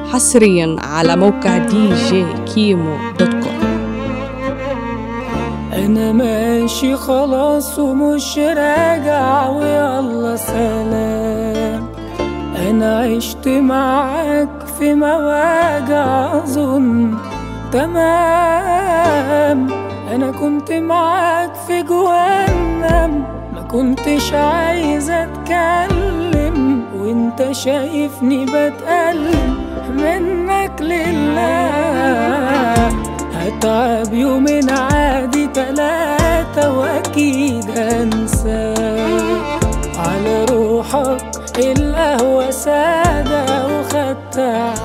حصريا على موقع دي جي كيمو دوت كوم انا ماشي خلاص ومش راجع ويلا سلام انا عشت معاك في مواجع اظن تمام انا كنت معاك في جهنم ما كنتش عايز اتكلم وانت شايفني بتألم منك لله هتعب يومين عادي تلاتة واكيد هنساك على روحك القهوة سادة وخدت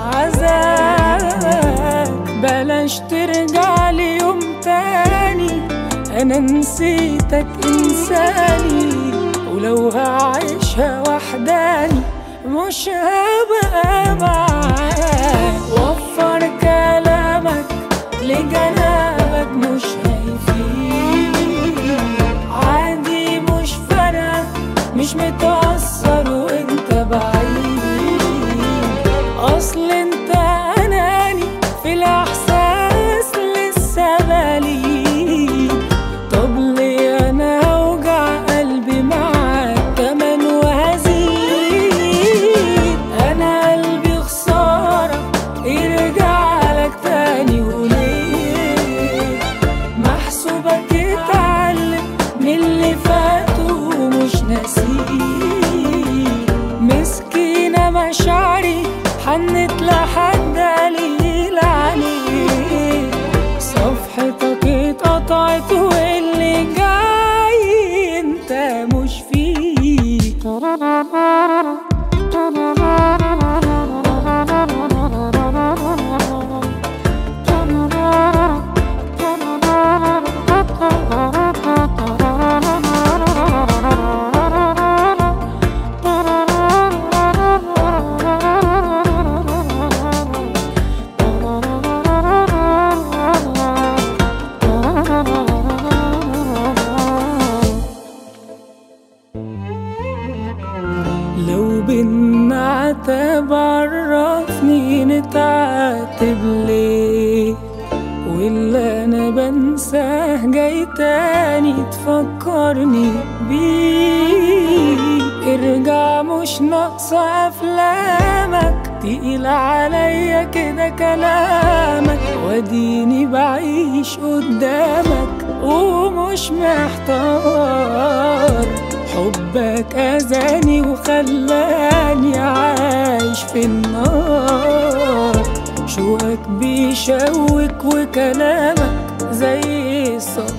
عذاب بلاش ترجع لي يوم تاني انا نسيتك انساني ولو هعيشها وحداني مش هبقى معاك وفر كلامك لجنابك مش هيفيد عادي مش فارقة مش متأثر وانت بعيد اصل انت اناني في الاحساس لسه بليد طب ليه انا اوجع قلبي معاك كمان وهزيد انا قلبي خسارة يرجع لك تاني وليه محسوبك اتعلم من اللي فات ومش ناسيه مسكينة مشاعري حنت لحد قليل عليك صفحتك اتقطعت واللي جاي انت مش فيه لو بينا عتاب عرفني نتعاتب ليه واللي انا بنساه جاي تاني تفكرني بيه ارجع مش ناقصة افلامك تقيل عليا كده كلامك واديني بعيش قدامك ومش محتار حبك أذاني وخلاني عايش في النار شوقك بيشوك وكلامك زي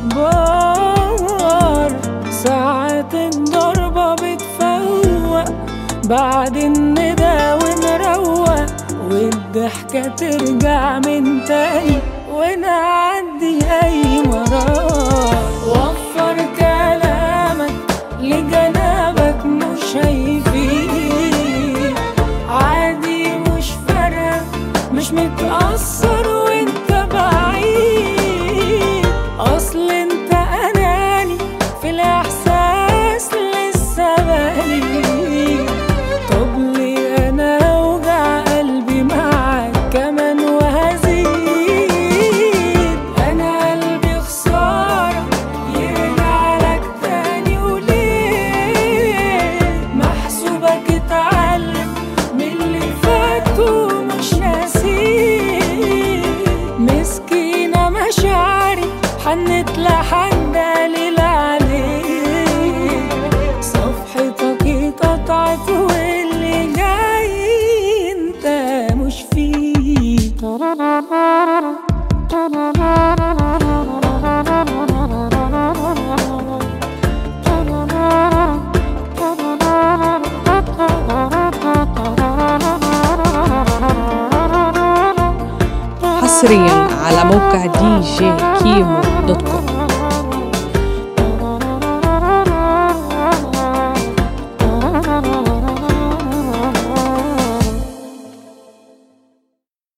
الصبار ساعات الضربة بتفوق بعد الندى ونروق والضحكة ترجع من تاني ونعدي أي مرار وفر كلامك لجنابك مش هيفيد عادي مش فارقة مش متأثر وانت بعيد أصل انت أناني في الإحساس لسه بليد طب ليه أنا أوجع قلبي معاك كمان وهزيد أنا قلبي خسارة يرجع لك تاني وليه محسوبك اتعلم من اللي فات ومش ناسيه مسكينة مشاعري حنت لحد قليل عليك صفحتك اتقطعت واللي جاي انت مش فيه حصريا على موقع دي جي كيمو دوت كوم